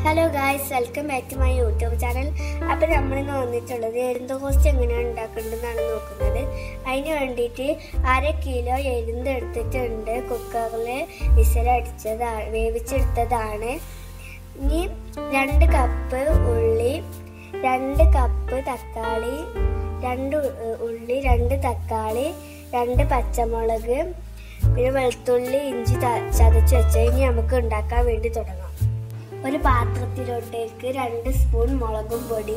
hello guys welcome back to my YouTube channel അപ്പോൾ നമ്മളിന്ന് വന്നിട്ടുള്ളത് എരുന്ത് കോസ്റ്റ് എങ്ങനെയാണ് ഉണ്ടാക്കേണ്ടതെന്നാണ് നോക്കുന്നത് അതിന് വേണ്ടിയിട്ട് അര കിലോ എരുന്ത് എടുത്തിട്ടുണ്ട് കുക്കറിൽ വിസിലടിച്ചതാണ് വേവിച്ചെടുത്തതാണ് ഇനി രണ്ട് കപ്പ് ഉള്ളി രണ്ട് കപ്പ് തക്കാളി രണ്ട് ഉ- ഉള്ളി രണ്ട് തക്കാളി രണ്ട് പച്ചമുളക് പിന്നെ വെളുത്തുള്ളി ഇഞ്ചി ത- ചതച്ച് വെച്ച് ഇനി നമുക്ക് ഉണ്ടാക്കാൻ വേണ്ടി തുടങ്ങാം ഒരു പാത്രത്തിലോട്ടേക്ക് രണ്ട് സ്പൂൺ മുളകും പൊടി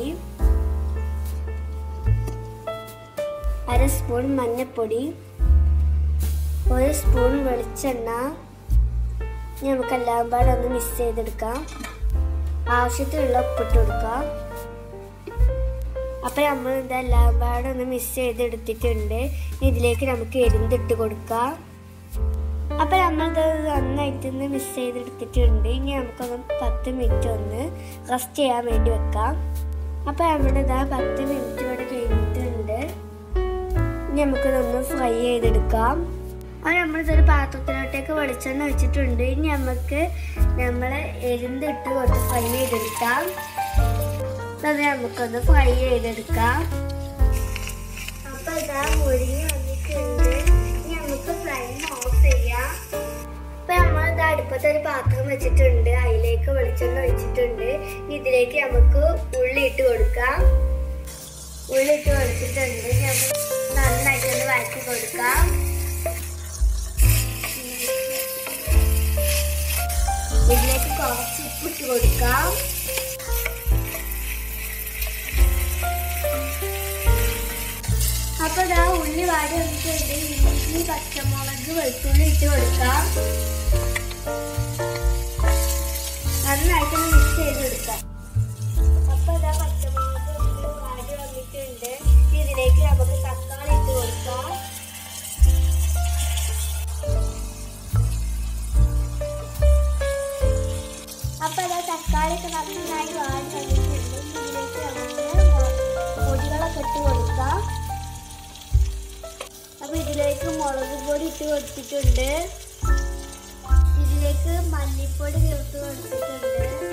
അര സ്പൂൺ മഞ്ഞൾപ്പൊടി ഒരു സ്പൂൺ വെളിച്ചെണ്ണ ഇനി നമുക്ക് എല്ലാം പാടെ ഒന്ന് മിക്സ് ചെയ്തെടുക്കാം ആവശ്യത്തിനുള്ള ഉപ്പിട്ട് കൊടുക്കാം അപ്പം നമ്മൾ ഇതെല്ലാം പാടെ ഒന്ന് മിക്സ് ചെയ്തെടുത്തിട്ടുണ്ട് ഇനി ഇതിലേക്ക് നമുക്ക് എരിന്തിട്ട് കൊടുക്കാം അപ്പൊ നമ്മളിത് നന്നായിട്ട് ഒന്ന് മിക്സ് ചെയ്തെടുത്തിട്ടുണ്ട് ഇനി നമുക്കൊന്ന് പത്ത് മിനിറ്റ് ഒന്ന് റെസ്റ്റ് ചെയ്യാൻ വേണ്ടി വെക്കാം അപ്പൊ നമ്മുടെ ഇതാ പത്ത് മിനിറ്റ് ഇവിടെ കഴിഞ്ഞിട്ടുണ്ട് ഇനി നമുക്കിതൊന്ന് ഫ്രൈ ചെയ്തെടുക്കാം അത് നമ്മളിതൊരു പാത്രത്തിലോട്ടേക്ക് വെളിച്ചെണ്ണ വെച്ചിട്ടുണ്ട് ഇനി നമുക്ക് നമ്മൾ എരുന്തിട്ട് കുറച്ച് ഫ്രൈ ചെയ്തെടുക്കാം അത് നമുക്കൊന്ന് ഫ്രൈ ചെയ്തെടുക്കാം അപ്പൊ ഇതാ മുരിഞ്ഞ് വന്നിട്ടുണ്ട് ഇനി നമുക്ക് ഫ്ലെയിം ഓഫ് ചെയ്യാം അപ്പൊ നമ്മൾ ഇത് അടുപ്പത്ത് ഒരു പാത്രം വെച്ചിട്ടുണ്ട് അതിലേക്ക് വെളിച്ചെണ്ണ ഒഴിച്ചിട്ടുണ്ട് ഇനി ഇതിലേക്ക് നമുക്ക് ഉള്ളി ഇട്ട് കൊടുക്കാം ഉള്ളി ഇട്ട് കൊടുത്തിട്ടുണ്ട് ഇനി നമുക്ക് നന്നായിട്ട് ഒന്ന് വഴറ്റി കൊടുക്കാം ഇതിലേക്ക് കുറച്ച് ഉപ്പിട്ട് കൊടുക്കാം അപ്പൊ ഇതാ ഉള്ളി വാടി വന്നിട്ടുണ്ട് ഇഞ്ചി പച്ചമുളക് വെളുത്തുള്ളി ഇട്ട് കൊടുക്കാം നന്നായിട്ടൊന്ന് മിക്സ് ചെയ്ത് കൊടുക്കാം അപ്പൊ ഇതാ പച്ചമുളക് ഉള്ളി വാടി വന്നിട്ടുണ്ട് ഇനി ഇതിലേക്ക് നമുക്ക് തക്കാളി ഇട്ട് കൊടുക്കാം അപ്പൊ ഇതാ തക്കാളി ഒക്കെ നന്നായി വാടി വന്നിട്ടുണ്ട് ഇനി ഇതിലേക്ക് നമുക്ക് പൊടികളൊക്കെ ഇട്ട് കൊടുക്കാം അപ്പൊ ഇതിലേക്ക് മുളക് പൊടി ഇട്ട് കൊടുത്തിട്ടുണ്ട് ഇതിലേക്ക് മല്ലിപ്പൊടി ചേർത്ത് കൊടുത്തിട്ടുണ്ട്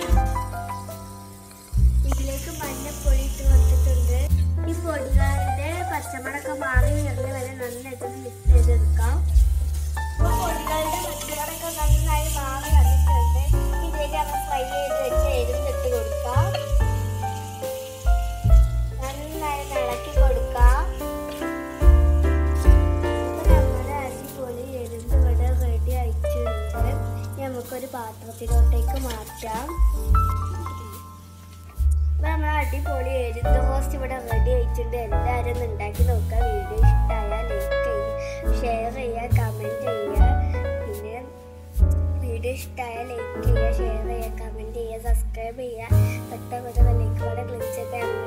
ഇതിലേക്ക് മഞ്ഞപ്പൊടി ഇട്ട് കൊടുത്തിട്ടുണ്ട് ഈ പൊടികളുടെ പച്ചമുളകൊക്കെ മാറി വരുന്ന വരെ നന്നായിട്ട് മിക്സ് ചെയ്തെടുക്കാം അപ്പൊ പൊടികളുടെ പച്ചമുളകൊക്കെ നന്നായി മാറി വന്നിട്ടുണ്ട് ഇതിലേക്ക് നമ്മൾ ഫ്രൈ ചെയ്ത് വെച്ച് എരിഞ്ഞിട്ട് കൊടുക്കാം നന്നായി ഇളക്കി കൊടുക്കാം ഇപ്പൊ നമ്മുടെ അടിപൊളി എരുന്ന് ഇവിടെ റെഡി ആയിട്ടുണ്ട് ഇനി നമുക്കൊരു പാത്രത്തിലോട്ടേക്ക് മാറ്റാം അപ്പൊ നമ്മുടെ അടിപൊളി എരുന്ന് റോസ്റ്റ് ഇവിടെ റെഡി ആയിട്ടുണ്ട് എല്ലാവരും ഒന്ന് ഉണ്ടാക്കി നോക്കുക വീഡിയോ ഇഷ്ടമായാൽ ലൈക്ക് ചെയ്യുക ഷെയർ ചെയ്യുക കമൻറ്റ് ചെയ്യുക പിന്നെ വീഡിയോ ഇഷ്ടമായാൽ ലൈക്ക് ചെയ്യുക ഷെയർ ചെയ്യുക കമൻറ്റ് ചെയ്യുക സബ്സ്ക്രൈബ് ചെയ്യുക തൊട്ട കൂടെ ലൈക്ക് കൂടെ ക്ലിക്ക് ചെയ്ത്